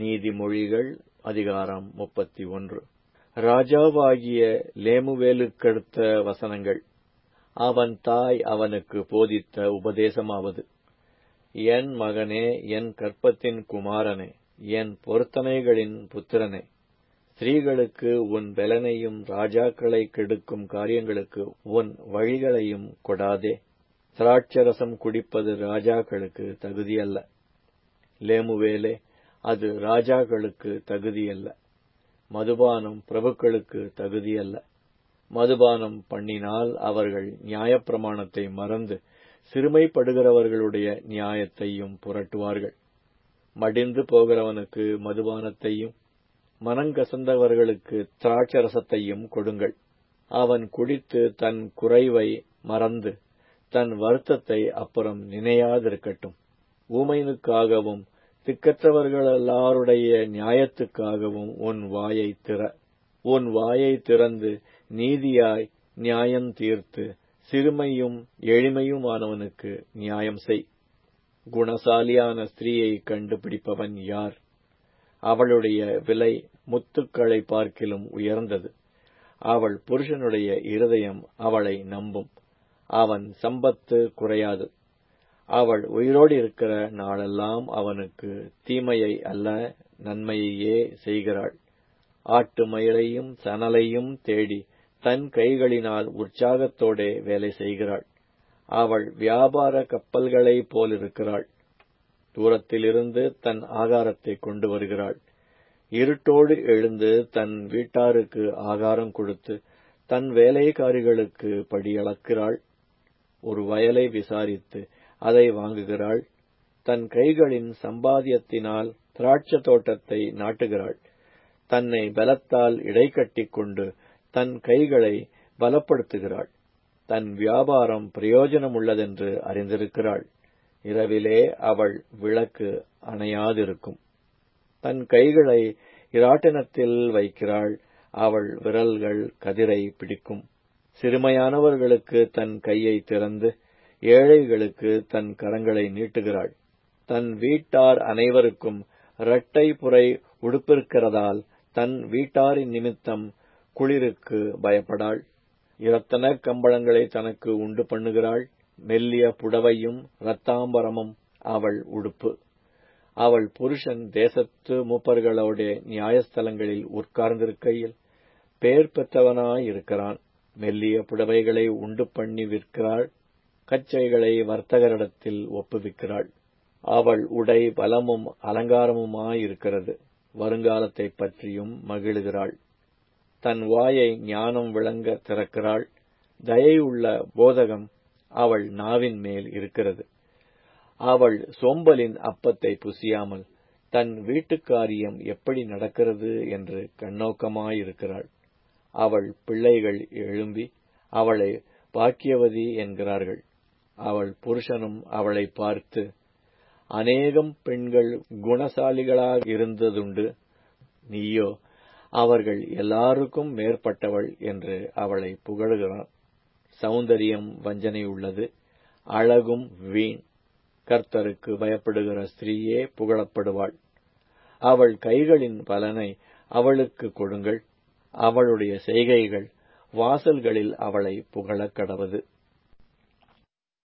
நீதிமொழிகள் அதிகாரம் முப்பத்தி ஒன்று ராஜாவாகிய லேமுவேலுக்கடுத்த வசனங்கள் அவன் தாய் அவனுக்கு போதித்த உபதேசமாவது என் மகனே என் கற்பத்தின் குமாரனே என் பொருத்தனைகளின் புத்திரனே ஸ்திரீகளுக்கு உன் பெலனையும் ராஜாக்களை கெடுக்கும் காரியங்களுக்கு உன் வழிகளையும் கொடாதே திராட்சரசம் குடிப்பது ராஜாக்களுக்கு தகுதியல்ல லேமுவேலே அது ராஜாக்களுக்கு தகுதியல்ல மதுபானம் பிரபுக்களுக்கு தகுதியல்ல மதுபானம் பண்ணினால் அவர்கள் நியாயப்பிரமாணத்தை மறந்து சிறுமைப்படுகிறவர்களுடைய நியாயத்தையும் புரட்டுவார்கள் மடிந்து போகிறவனுக்கு மதுபானத்தையும் மனங்கசந்தவர்களுக்கு திராட்சரசத்தையும் கொடுங்கள் அவன் குடித்து தன் குறைவை மறந்து தன் வருத்தத்தை அப்புறம் நினையாதிருக்கட்டும் ஊமைனுக்காகவும் திக்கற்றவர்களெல்லாருடைய நியாயத்துக்காகவும் உன் வாயை திற உன் வாயை திறந்து நீதியாய் நியாயம் தீர்த்து சிறுமையும் எளிமையுமானவனுக்கு நியாயம் செய் குணசாலியான ஸ்திரீயை கண்டுபிடிப்பவன் யார் அவளுடைய விலை முத்துக்களை பார்க்கிலும் உயர்ந்தது அவள் புருஷனுடைய இருதயம் அவளை நம்பும் அவன் சம்பத்து குறையாது அவள் உயிரோடு இருக்கிற நாளெல்லாம் அவனுக்கு தீமையை அல்ல நன்மையையே செய்கிறாள் ஆட்டு மயிலையும் சணலையும் தேடி தன் கைகளினால் உற்சாகத்தோடே வேலை செய்கிறாள் அவள் வியாபார கப்பல்களைப் போலிருக்கிறாள் தூரத்திலிருந்து தன் ஆகாரத்தை கொண்டு வருகிறாள் இருட்டோடு எழுந்து தன் வீட்டாருக்கு ஆகாரம் கொடுத்து தன் வேலைக்காரிகளுக்கு படியளக்கிறாள் ஒரு வயலை விசாரித்து அதை வாங்குகிறாள் தன் கைகளின் சம்பாத்தியத்தினால் திராட்ச தோட்டத்தை நாட்டுகிறாள் தன்னை பலத்தால் இடைக்கட்டிக் கொண்டு தன் கைகளை பலப்படுத்துகிறாள் தன் வியாபாரம் பிரயோஜனமுள்ளதென்று அறிந்திருக்கிறாள் இரவிலே அவள் விளக்கு அணையாதிருக்கும் தன் கைகளை இராட்டினத்தில் வைக்கிறாள் அவள் விரல்கள் கதிரை பிடிக்கும் சிறுமையானவர்களுக்கு தன் கையை திறந்து ஏழைகளுக்கு தன் கரங்களை நீட்டுகிறாள் தன் வீட்டார் அனைவருக்கும் இரட்டை புரை உடுப்பிருக்கிறதால் தன் வீட்டாரின் நிமித்தம் குளிருக்கு பயப்படாள் இரத்தன கம்பளங்களை தனக்கு உண்டு பண்ணுகிறாள் மெல்லிய புடவையும் இரத்தாம்பரமும் அவள் உடுப்பு அவள் புருஷன் தேசத்து மூப்பர்களோட நியாயஸ்தலங்களில் உட்கார்ந்திருக்கையில் பேர் பெற்றவனாயிருக்கிறான் மெல்லிய புடவைகளை உண்டு பண்ணி விற்கிறாள் கச்சைகளை வர்த்தகரிடத்தில் ஒப்புவிக்கிறாள் அவள் உடை பலமும் அலங்காரமுமாயிருக்கிறது வருங்காலத்தை பற்றியும் மகிழுகிறாள் தன் வாயை ஞானம் விளங்க திறக்கிறாள் தயையுள்ள போதகம் அவள் நாவின் மேல் இருக்கிறது அவள் சோம்பலின் அப்பத்தை புசியாமல் தன் வீட்டுக்காரியம் எப்படி நடக்கிறது என்று கண்ணோக்கமாயிருக்கிறாள் அவள் பிள்ளைகள் எழும்பி அவளை பாக்கியவதி என்கிறார்கள் அவள் புருஷனும் அவளை பார்த்து அநேகம் பெண்கள் குணசாலிகளாக இருந்ததுண்டு நீயோ அவர்கள் எல்லாருக்கும் மேற்பட்டவள் என்று அவளை புகழுகிறான் சௌந்தரியம் வஞ்சனை உள்ளது அழகும் வீண் கர்த்தருக்கு பயப்படுகிற ஸ்திரீயே புகழப்படுவாள் அவள் கைகளின் பலனை அவளுக்கு கொடுங்கள் அவளுடைய செய்கைகள் வாசல்களில் அவளை புகழக் கடவது